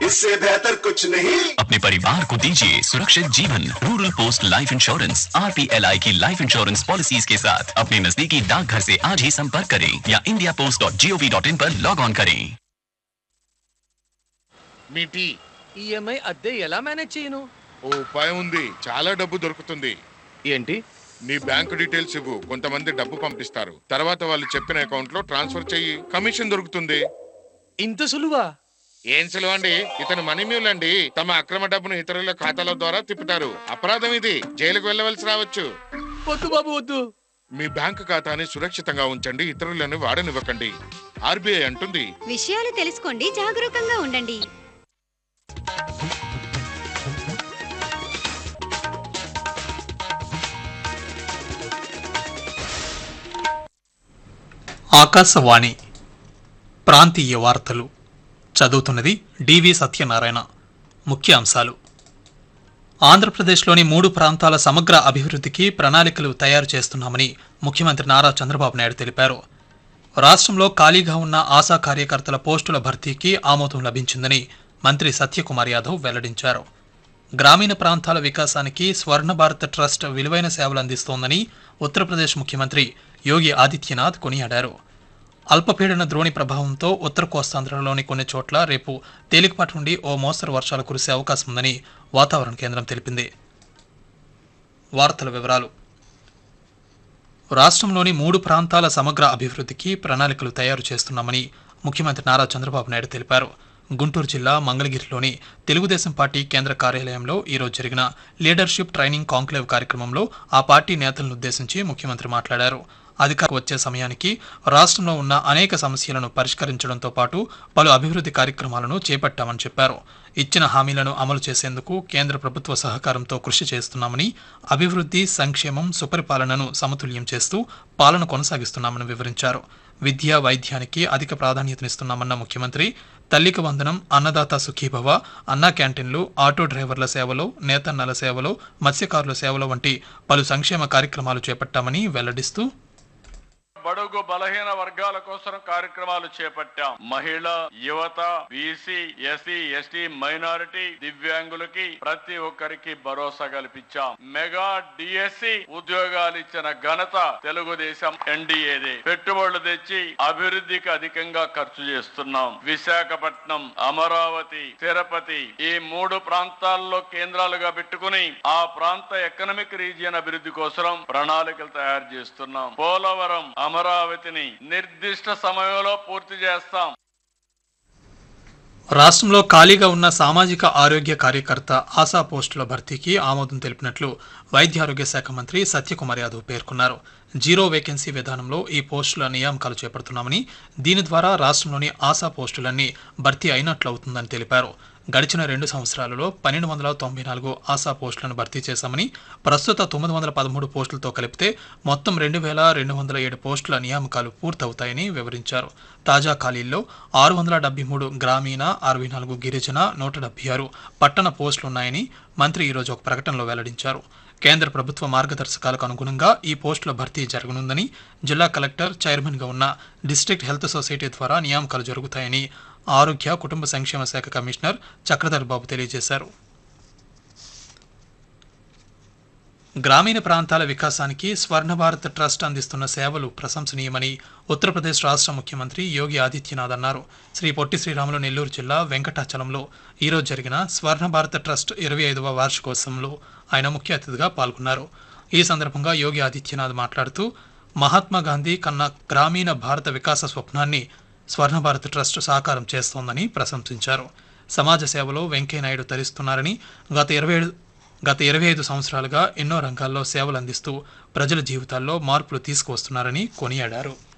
इससे बेहतर कुछ नहीं अपने परिवार को दीजिए सुरक्षित जीवन rural post life insurance R की लाइफ इंश्योरेंस पॉलिसीज के साथ अपने नजदीकी डाकघर से आज ही संपर्क करें या India post dot G O V dot in पर लॉग ऑन करें మీ టీ ఈఎంఐ అద్దె ఎలా మేనేజ్ చేయను ఓ ఉపాయం ఉంది చాలా డబ్బు దొరుకుతుంది ఏంటి నీ బ్యాంక్ డీటెయిల్స్ ఇవ్వు కొంతమంది డబ్బు పంపిస్తారు తర్వాత వాళ్ళు చెప్పిన అకౌంట్ లో ట్రాన్స్ఫర్ చెయ్యి కమిషన్ దొరుకుతుంది ఇంత సులువా ఏం సులువు అండి ఇతను మనీ మ్యూల్ అండి తమ అక్రమ డబ్బును ఇతరుల ఖాతాల ద్వారా తిప్పుతారు అపరాధం ఇది జైలుకు వెళ్ళవలసి రావచ్చు వద్దు బాబు వద్దు మీ బ్యాంక్ ఖాతాని సురక్షితంగా ఉంచండి ఇతరులను వాడనివ్వకండి ఆర్బీఐ అంటుంది విషయాలు తెలుసుకోండి జాగరూకంగా ఉండండి ఆకాశవాణి ప్రాంతీయ వార్తలు చదువుతున్నది డివి సత్యనారాయణ ముఖ్య అంశాలు ఆంధ్రప్రదేశ్లోని మూడు ప్రాంతాల సమగ్ర అభివృద్ధికి ప్రణాళికలు తయారు చేస్తున్నామని ముఖ్యమంత్రి నారా చంద్రబాబు నాయుడు తెలిపారు రాష్ట్రంలో ఖాళీగా ఉన్న ఆశా కార్యకర్తల పోస్టుల భర్తీకి ఆమోదం లభించిందని మంత్రి సత్యకుమార్ యాదవ్ వెల్లడించారు గ్రామీణ ప్రాంతాల వికాసానికి స్వర్ణ భారత్ ట్రస్ట్ విలువైన సేవలు అందిస్తోందని ఉత్తరప్రదేశ్ ముఖ్యమంత్రి యోగి ఆదిత్యనాథ్ కొనియాడారు అల్పపీడన ద్రోణి ప్రభావంతో ఉత్తర కోస్తాంధ్రలోని కొన్ని చోట్ల రేపు తేలికపాటి నుండి ఓ మోస్తరు వర్షాలు కురిసే అవకాశం ఉందని వాతావరణ కేంద్రం తెలిపింది వార్తల వివరాలు రాష్ట్రంలోని మూడు ప్రాంతాల సమగ్ర అభివృద్ధికి ప్రణాళికలు తయారు చేస్తున్నామని ముఖ్యమంత్రి నారా చంద్రబాబు నాయుడు తెలిపారు గుంటూరు జిల్లా మంగళగిరిలోని తెలుగుదేశం పార్టీ కేంద్ర కార్యాలయంలో ఈరోజు జరిగిన లీడర్షిప్ ట్రైనింగ్ కాంక్లేవ్ కార్యక్రమంలో ఆ పార్టీ నేతలను ఉద్దేశించి ముఖ్యమంత్రి మాట్లాడారు అధికారం వచ్చే సమయానికి రాష్ట్రంలో ఉన్న అనేక సమస్యలను పరిష్కరించడంతో పాటు పలు అభివృద్ధి కార్యక్రమాలను చేపట్టామని చెప్పారు ఇచ్చిన హామీలను అమలు చేసేందుకు కేంద్ర ప్రభుత్వ సహకారంతో కృషి చేస్తున్నామని అభివృద్ధి సంక్షేమం సుపరిపాలనను సమతుల్యం చేస్తూ పాలన కొనసాగిస్తున్నామని వివరించారు విద్య వైద్యానికి అధిక ప్రాధాన్యతనిస్తున్నామన్న ముఖ్యమంత్రి తల్లికి వందనం అన్నదాత సుఖీభవ అన్నా క్యాంటీన్లు ఆటో డ్రైవర్ల సేవలు నేతన్నల సేవలు మత్స్యకారుల సేవలు వంటి పలు సంక్షేమ కార్యక్రమాలు చేపట్టామని వెల్లడిస్తూ బడుగు బలహీన వర్గాల కోసం కార్యక్రమాలు చేపట్టాం మహిళ యువత బీసీ ఎస్సీ ఎస్టీ మైనారిటీ దివ్యాంగులకి ప్రతి ఒక్కరికి భరోసా కల్పించాం మెగా డిఎస్సి ఉద్యోగాలు ఇచ్చిన ఘనత తెలుగుదేశం ఎన్డీఏదే పెట్టుబడులు తెచ్చి అభివృద్ధికి అధికంగా ఖర్చు చేస్తున్నాం విశాఖపట్నం అమరావతి తిరుపతి ఈ మూడు ప్రాంతాల్లో కేంద్రాలుగా పెట్టుకుని ఆ ప్రాంత ఎకనామిక్ రీజియన్ అభివృద్ధి కోసం ప్రణాళికలు తయారు చేస్తున్నాం పోలవరం అమరావతిని నిర్దిష్ట సమయంలో పూర్తి చేస్తాం రాష్ట్రంలో ఖాళీగా ఉన్న సామాజిక ఆరోగ్య కార్యకర్త ఆశా పోస్టుల భర్తీకి ఆమోదం తెలిపినట్లు వైద్య ఆరోగ్య శాఖ మంత్రి సత్యకుమార్ యాదవ్ పేర్కొన్నారు జీరో వేకెన్సీ విధానంలో ఈ పోస్టుల నియామకాలు చేపడుతున్నామని దీని ద్వారా రాష్ట్రంలోని ఆశా పోస్టులన్నీ భర్తీ అయినట్లు అవుతుందని తెలిపారు గడిచిన రెండు సంవత్సరాలలో పన్నెండు వందల తొంభై నాలుగు ఆశా పోస్టులను భర్తీ చేశామని ప్రస్తుత తొమ్మిది వందల పదమూడు పోస్టులతో కలిపితే మొత్తం రెండు వేల రెండు వందల ఏడు పోస్టుల నియామకాలు పూర్తవుతాయని వివరించారు తాజా ఖాళీల్లో ఆరు వందల డెబ్బై మూడు గ్రామీణ అరవై నాలుగు గిరిజన నూట డెబ్బై ఆరు పట్టణ పోస్టులున్నాయని మంత్రి ఈరోజు ఒక ప్రకటనలో వెల్లడించారు కేంద్ర ప్రభుత్వ మార్గదర్శకాలకు అనుగుణంగా ఈ పోస్టుల భర్తీ జరగనుందని జిల్లా కలెక్టర్ చైర్మన్గా ఉన్న డిస్ట్రిక్ట్ హెల్త్ సొసైటీ ద్వారా నియామకాలు జరుగుతాయని ఆరోగ్య కుటుంబ సంక్షేమ శాఖ కమిషనర్ చక్రధర్ బాబు తెలియజేశారు గ్రామీణ ప్రాంతాల వికాసానికి స్వర్ణ భారత్ ట్రస్ట్ అందిస్తున్న సేవలు ప్రశంసనీయమని ఉత్తరప్రదేశ్ రాష్ట్ర ముఖ్యమంత్రి యోగి ఆదిత్యనాథ్ అన్నారు శ్రీ పొట్టి శ్రీరాములు నెల్లూరు జిల్లా వెంకటాచలంలో ఈరోజు జరిగిన స్వర్ణ భారత్ ట్రస్ట్ ఇరవై ఐదవ వార్షికోత్సవంలో ఆయన ముఖ్య అతిథిగా పాల్గొన్నారు ఈ సందర్భంగా యోగి ఆదిత్యనాథ్ మాట్లాడుతూ మహాత్మా గాంధీ కన్నా గ్రామీణ భారత వికాస స్వప్నాన్ని స్వర్ణ భారత్ ట్రస్ట్ సాకారం చేస్తోందని ప్రశంసించారు సమాజ సేవలో వెంకయ్యనాయుడు తరిస్తున్నారని గత ఇరవై ఏడు గత ఇరవై ఐదు సంవత్సరాలుగా ఎన్నో రంగాల్లో సేవలు అందిస్తూ ప్రజల జీవితాల్లో మార్పులు తీసుకువస్తున్నారని కొనియాడారు